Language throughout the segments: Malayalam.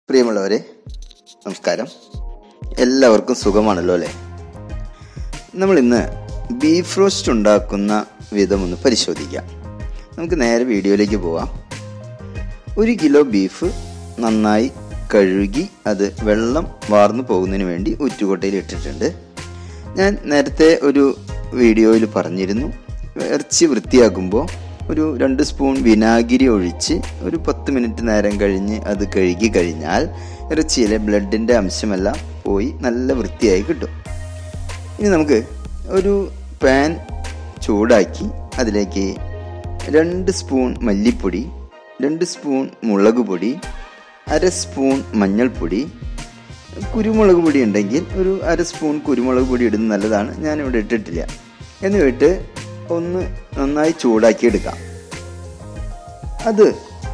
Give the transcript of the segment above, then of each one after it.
പ്രിയമുള്ളവരെ നമസ്കാരം എല്ലാവർക്കും സുഖമാണല്ലോ അല്ലേ നമ്മൾ ഇന്ന് ബീഫ് റോസ്റ്റ് ഉണ്ടാക്കുന്ന വിധം ഒന്ന് പരിശോധിക്കാം നമുക്ക് നേരെ വീഡിയോയിലേക്ക് പോവാം ഒരു കിലോ ബീഫ് നന്നായി കഴുകി അത് വെള്ളം വാർന്നു പോകുന്നതിന് വേണ്ടി ഉറ്റുകൊട്ടയിൽ ഇട്ടിട്ടുണ്ട് ഞാൻ നേരത്തെ ഒരു വീഡിയോയിൽ പറഞ്ഞിരുന്നു ഇറച്ചി വൃത്തിയാക്കുമ്പോൾ ഒരു രണ്ട് സ്പൂൺ വിനാഗിരി ഒഴിച്ച് ഒരു പത്ത് മിനിറ്റ് നേരം കഴിഞ്ഞ് അത് കഴുകി കഴിഞ്ഞാൽ ഇറച്ചിയിലെ ബ്ലഡിൻ്റെ അംശമെല്ലാം പോയി നല്ല വൃത്തിയായി കിട്ടും ഇനി നമുക്ക് ഒരു പാൻ ചൂടാക്കി അതിലേക്ക് രണ്ട് സ്പൂൺ മല്ലിപ്പൊടി രണ്ട് സ്പൂൺ മുളക് പൊടി അര സ്പൂൺ മഞ്ഞൾപ്പൊടി കുരുമുളക് പൊടി ഉണ്ടെങ്കിൽ ഒരു അര സ്പൂൺ കുരുമുളക് പൊടി ഇടുന്നത് നല്ലതാണ് ഞാനിവിടെ ഇട്ടിട്ടില്ല എന്നിട്ട് ഒന്ന് നന്നായി ചൂടാക്കി എടുക്കാം അത്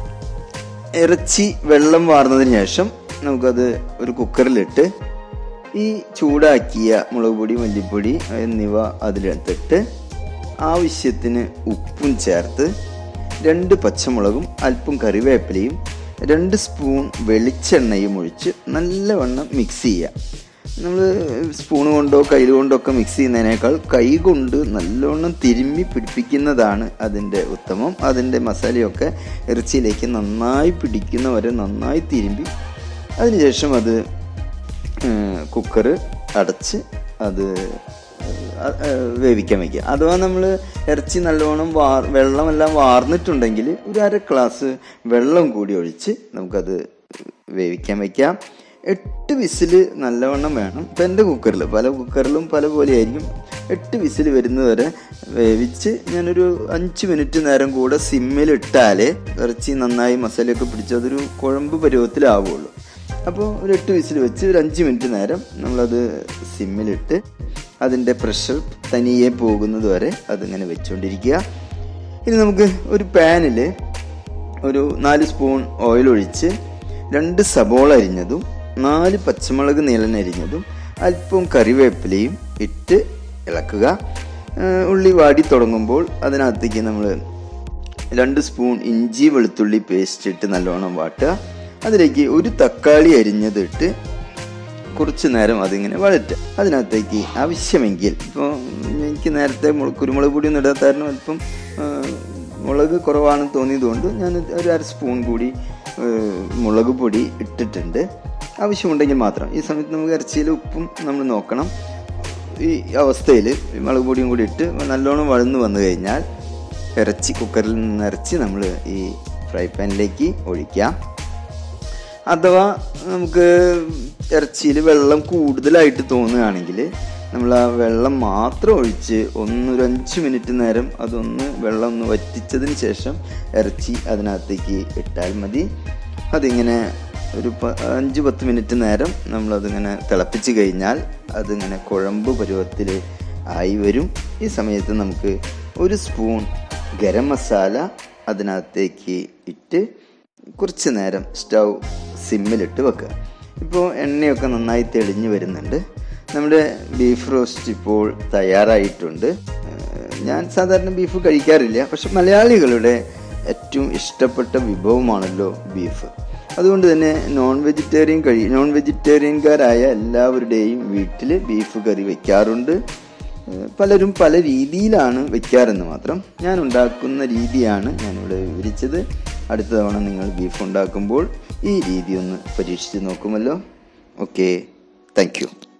ഇറച്ചി വെള്ളം വാർന്നതിന് ശേഷം നമുക്കത് ഒരു കുക്കറിലിട്ട് ഈ ചൂടാക്കിയ മുളക് പൊടി മല്ലിപ്പൊടി എന്നിവ അതിലെടുത്തിട്ട് ആവശ്യത്തിന് ഉപ്പും ചേർത്ത് രണ്ട് പച്ചമുളകും അല്പം കറിവേപ്പിലയും രണ്ട് സ്പൂൺ വെളിച്ചെണ്ണയും ഒഴിച്ച് നല്ലവണ്ണം മിക്സ് ചെയ്യുക നമ്മൾ സ്പൂൺ കൊണ്ടോ കയ്യിൽ കൊണ്ടോ ഒക്കെ മിക്സ് ചെയ്യുന്നതിനേക്കാൾ കൈ കൊണ്ട് നല്ലവണ്ണം തിരുമ്മി പിടിപ്പിക്കുന്നതാണ് അതിൻ്റെ ഉത്തമം അതിൻ്റെ മസാലയൊക്കെ ഇറച്ചിയിലേക്ക് നന്നായി പിടിക്കുന്ന വരെ നന്നായി തിരുമ്പി അതിനുശേഷം അത് കുക്കർ അടച്ച് അത് വേവിക്കാൻ വയ്ക്കുക അഥവാ നമ്മൾ ഇറച്ചി നല്ലോണം വാർ വെള്ളമെല്ലാം വാർന്നിട്ടുണ്ടെങ്കിൽ ഒരു അര ഗ്ലാസ് വെള്ളം കൂടി ഒഴിച്ച് നമുക്കത് വേവിക്കാൻ വയ്ക്കാം എട്ട് വിസിൽ നല്ലവണ്ണം വേണം ഇപ്പം എൻ്റെ കുക്കറിൽ പല കുക്കറിലും പല പോലെയായിരിക്കും എട്ട് വിസിൽ വരുന്നതുവരെ വേവിച്ച് ഞാനൊരു അഞ്ച് മിനിറ്റ് നേരം കൂടെ സിമ്മിലിട്ടാലേ ഇറച്ചി നന്നായി മസാലയൊക്കെ പിടിച്ച് അതൊരു കുഴമ്പ് പരുവത്തിലാവുള്ളൂ അപ്പോൾ ഒരു എട്ട് വിസിൽ വെച്ച് ഒരു അഞ്ച് മിനിറ്റ് നേരം നമ്മളത് സിമ്മിലിട്ട് അതിൻ്റെ പ്രഷർ തനിയെ പോകുന്നത് വരെ അതിങ്ങനെ വെച്ചുകൊണ്ടിരിക്കുക ഇനി നമുക്ക് ഒരു പാനിൽ ഒരു നാല് സ്പൂൺ ഓയിൽ ഒഴിച്ച് രണ്ട് സബോള അരിഞ്ഞതും നാല് പച്ചമുളക് നീളനരിഞ്ഞതും അല്പം കറിവേപ്പിലയും ഇട്ട് ഇളക്കുക ഉള്ളി വാടി തുടങ്ങുമ്പോൾ അതിനകത്തേക്ക് നമ്മൾ രണ്ട് സ്പൂൺ ഇഞ്ചി വെളുത്തുള്ളി പേസ്റ്റ് ഇട്ട് നല്ലോണം വാട്ടുക അതിലേക്ക് ഒരു തക്കാളി അരിഞ്ഞത് ഇട്ട് കുറച്ച് നേരം അതിങ്ങനെ വഴറ്റുക അതിനകത്തേക്ക് ആവശ്യമെങ്കിൽ ഇപ്പോൾ എനിക്ക് നേരത്തെ കുരുമുളക് പൊടി ഒന്നും ഇടാത്തായിരുന്നു അല്പം മുളക് കുറവാണെന്ന് തോന്നിയതുകൊണ്ട് ഞാൻ ഒരു അര സ്പൂൺ കൂടി മുളക് പൊടി ഇട്ടിട്ടുണ്ട് ആവശ്യമുണ്ടെങ്കിൽ മാത്രം ഈ സമയത്ത് നമുക്ക് ഇറച്ചിയിൽ ഉപ്പും നമ്മൾ നോക്കണം ഈ അവസ്ഥയിൽ മുളക് പൊടിയും കൂടി ഇട്ട് നല്ലോണം വഴന്ന് വന്നു കഴിഞ്ഞാൽ ഇറച്ചി കുക്കറിൽ നിന്ന് ഇറച്ചി നമ്മൾ ഈ ഫ്രൈ പാനിലേക്ക് ഒഴിക്കാം അഥവാ നമുക്ക് ഇറച്ചിയിൽ വെള്ളം കൂടുതലായിട്ട് തോന്നുകയാണെങ്കിൽ നമ്മൾ ആ വെള്ളം മാത്രം ഒഴിച്ച് ഒന്നൊരു അഞ്ച് മിനിറ്റ് നേരം അതൊന്ന് വെള്ളം ഒന്ന് വറ്റിച്ചതിന് ശേഷം ഇറച്ചി അതിനകത്തേക്ക് ഇട്ടാൽ മതി അതിങ്ങനെ ഒരു അഞ്ച് പത്ത് മിനിറ്റ് നേരം നമ്മളതിങ്ങനെ തിളപ്പിച്ച് കഴിഞ്ഞാൽ അതിങ്ങനെ കുഴമ്പ് പരുവത്തിൽ ആയി വരും ഈ സമയത്ത് നമുക്ക് ഒരു സ്പൂൺ ഗരം മസാല അതിനകത്തേക്ക് ഇട്ട് കുറച്ച് നേരം സ്റ്റൗ സിമ്മിലിട്ട് വെക്കുക ഇപ്പോൾ എണ്ണയൊക്കെ നന്നായി തെളിഞ്ഞു വരുന്നുണ്ട് നമ്മുടെ ബീഫ് റോസ്റ്റ് ഇപ്പോൾ തയ്യാറായിട്ടുണ്ട് ഞാൻ സാധാരണ ബീഫ് കഴിക്കാറില്ല പക്ഷെ മലയാളികളുടെ ഏറ്റവും ഇഷ്ടപ്പെട്ട വിഭവമാണല്ലോ ബീഫ് അതുകൊണ്ട് തന്നെ നോൺ വെജിറ്റേറിയൻ കഴി നോൺ വെജിറ്റേറിയൻകാരായ എല്ലാവരുടെയും വീട്ടിൽ ബീഫ് കറി വെക്കാറുണ്ട് പലരും പല രീതിയിലാണ് വെക്കാറെന്ന് മാത്രം ഞാൻ ഉണ്ടാക്കുന്ന രീതിയാണ് ഞാനിവിടെ വിവരിച്ചത് അടുത്ത തവണ നിങ്ങൾ ബീഫ് ഉണ്ടാക്കുമ്പോൾ ഈ രീതി ഒന്ന് പരീക്ഷിച്ച് നോക്കുമല്ലോ ഓക്കെ താങ്ക്